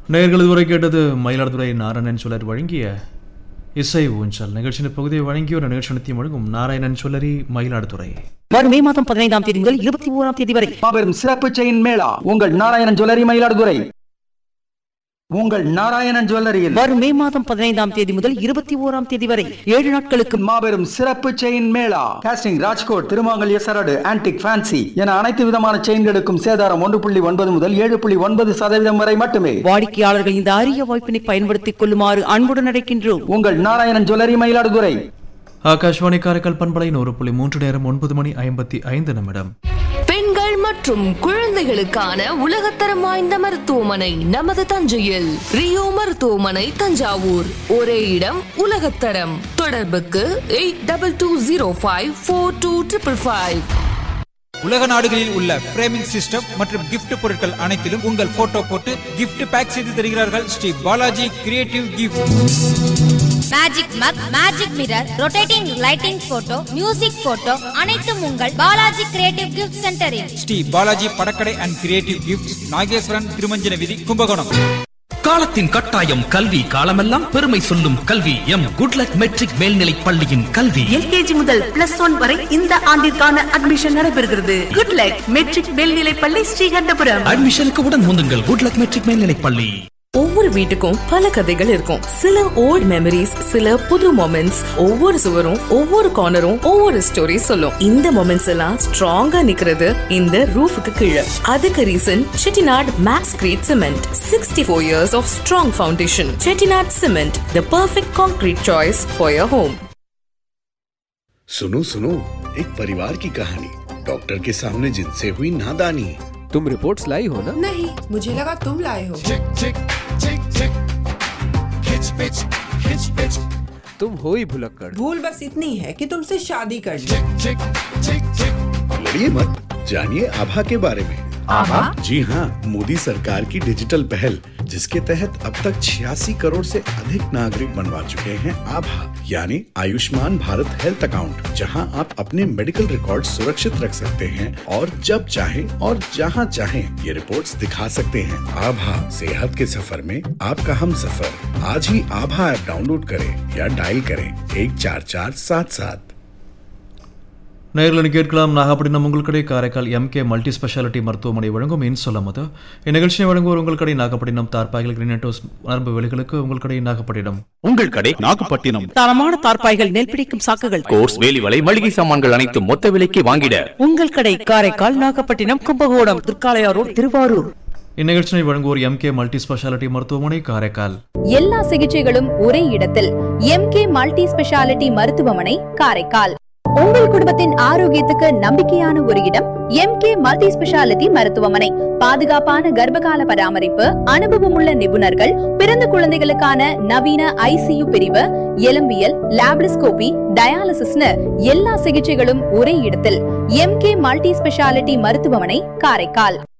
நேயர்கள் இதுவரை கேட்டது மயிலாடுதுறை நாராயணன் சொல்லர் வழங்கிய இசை ஊஞ்சல் நிகழ்ச்சியின் பகுதியை வழங்கியோர் நிகழ்ச்சி நடத்தி வழங்கும் நாராயணன் சொல்லரி மயிலாடுதுறை வரும் மே மாதம் பதினைந்தாம் தேதி முதல் இருபத்தி ஓராம் தேதி வரை மாபெரும் சிறப்பு செயின் மேளா உங்கள் நாராயணன் ஜுவல்லரி மயிலாடுதுறை உங்கள் நாராயணன் ஜுவல்லரியில் வரும் மே மாதம் பதினைந்தாம் தேதி முதல் இருபத்தி ஓராம் தேதி வரை ஏழு நாட்களுக்கு மாபெரும் சிறப்பு செயின் மேளா காஸ்டிங் ராஜ்கோட் திருமாங்கல்ய சரடு ஆன்டிக் ஃபேன்சி என அனைத்து விதமான செயின்களுக்கும் சேதாரம் ஒன்று புள்ளி ஒன்பது முதல் ஏழு புள்ளி ஒன்பது சதவீதம் வரை மட்டுமே வாடிக்கையாளர்கள் இந்த அரிய வாய்ப்பினை பயன்படுத்திக் கொள்ளுமாறு அன்புடன் அழைக்கின்றோம் உங்கள் நாராயணன் ஜுவல்லரி மயிலாடுதுறை ஆகாஷ்வாணி காரைக்கால் பண்பலை நூறு புள்ளி மூன்று நேரம் ஒன்பது மணி ஐம்பத்தி ஐந்து நிமிடம் பெண்கள் மற்றும் குழந்தைகளுக்கான உலகத்தரம் வாய்ந்த மருத்துவமனை நமது தஞ்சையில் ரியோ மருத்துவமனை தஞ்சாவூர் ஒரே இடம் உலகத்தரம் தொடர்புக்கு eight double two zero five four two triple five உலக நாடுகளில் உள்ள பிரேமிங் சிஸ்டம் மற்றும் கிஃப்ட் பொருட்கள் அனைத்திலும் உங்கள் போட்டோ போட்டு கிஃப்ட் பேக் செய்து தருகிறார்கள் Sri Balaji creative gift magic mug magic mirror rotating lighting photo music photo அனைத்தும் உங்கள் பாலாஜி கிரியேட்டிவ் கிஃப்ட் சென்டரில் ஸ்ரீ பாலாஜி படக்கடை and creative gift Nageswaran Thirumanjana விதி கும்பகோணம் காலத்தின் கட்டாயம் கல்வி காலமெல்லாம் பெருமை சொல்லும் கல்வி எம் குட்லக் மெட்ரிக் மேல்நிலைப் பள்ளியின் கல்வி எல்கேஜி முதல் பிளஸ் ஒன் வரை இந்த ஆண்டிற்கான அட்மிஷன் நடைபெறுகிறது குட் லக் மெட்ரிக் மேல்நிலைப் பள்ளி ஸ்ரீகண்டபுரம் அட்மிஷனுக்கு உடன் முந்துங்கள் குட்லக் மெட்ரிக் மேல்நிலைப் பள்ளி ஒவ்வொரு வீட்டுக்கும் பல கதைகள் இருக்கும் சில ஓல்ட் மெமரிஸ் சில புது மொமெண்ட்ஸ் ஒவ்வொரு சுவரும் ஒவ்வொரு கார்னரும் ஒவ்வொரு ஸ்டோரி சொல்லும் இந்த மொமெண்ட்ஸ் எல்லாம் ஸ்ட்ராங்கா நிக்கிறது இந்த ரூஃபுக்கு கீழே அதுக்கு reason Chettinad max grade cement sixty four years of strong foundation Chettinad cement the perfect concrete choice for your home सुनो सुनो एक परिवार की कहानी डॉक्टर के सामने जिनसे हुई नादानी तुम रिपोर्ट्स लाई हो ना नहीं मुझे लगा तुम लाए हो तुम हो ही भुलक्कड़ भूल बस इतनी है कि तुमसे शादी कर ली लड़िए मत जानिए आभा के बारे में आभा? जी हाँ मोदी सरकार की डिजिटल पहल जिसके तहत अब तक छियासी करोड़ से अधिक नागरिक बनवा चुके हैं आभा यानी आयुष्मान भारत हेल्थ अकाउंट जहां आप अपने मेडिकल रिकॉर्ड सुरक्षित रख सकते हैं और जब चाहें और जहां चाहें ये रिपोर्ट्स दिखा सकते हैं आभा सेहत के सफर में आपका हम सफर आज ही आभा ऐप डाउनलोड करें या डायल करें एक चार चार सात सात நேயர்களுடன் கேட்கலாம் நாகப்பட்டினம் உங்கள் கடை காரைக்கால் எம்கே மல்டி ஸ்பெஷாலிட்டி மருத்துவமனை வழங்கும் இன் சொல்லமது இந்நிகழ்ச்சியை வழங்குவோர் உங்கள் கடை நாகப்பட்டினம் தார்பாய்கள் கிரினேட்டோஸ் நரம்பு வேலைகளுக்கு உங்கள் கடை நாகப்பட்டினம் உங்கள் கடை நாகப்பட்டினம் தரமான தார்ப்பாய்கள் நெல் பிடிக்கும் சாக்குகள் கோர்ஸ் வேலிவலை மளிகை சாமான்கள் அனைத்து மொத்த விலைக்கு வாங்கிட உங்கள் கடை காரைக்கால் நாகப்பட்டினம் கும்பகோணம் திருக்காளையாரோடு திருவாரூர் இந்நிகழ்ச்சியை வழங்குவோர் எம்கே மல்டி ஸ்பெஷாலிட்டி மருத்துவமனை காரைக்கால் எல்லா சிகிச்சைகளும் ஒரே இடத்தில் எம்கே மல்டி ஸ்பெஷாலிட்டி மருத்துவமனை காரைக்கால் உங்கள் குடும்பத்தின் ஆரோக்கியத்துக்கு நம்பிக்கையான ஒரு இடம் எம்கே மல்டி ஸ்பெஷாலிட்டி மருத்துவமனை பாதுகாப்பான கர்ப்பகால பராமரிப்பு அனுபவமுள்ள நிபுணர்கள் பிறந்த குழந்தைகளுக்கான நவீன ஐசியு பிரிவு எலும்பியல் லாப்ரிஸ்கோபி டயாலிசிஸ்னு எல்லா சிகிச்சைகளும் ஒரே இடத்தில் எம்கே மல்டி ஸ்பெஷாலிட்டி மருத்துவமனை காரைக்கால்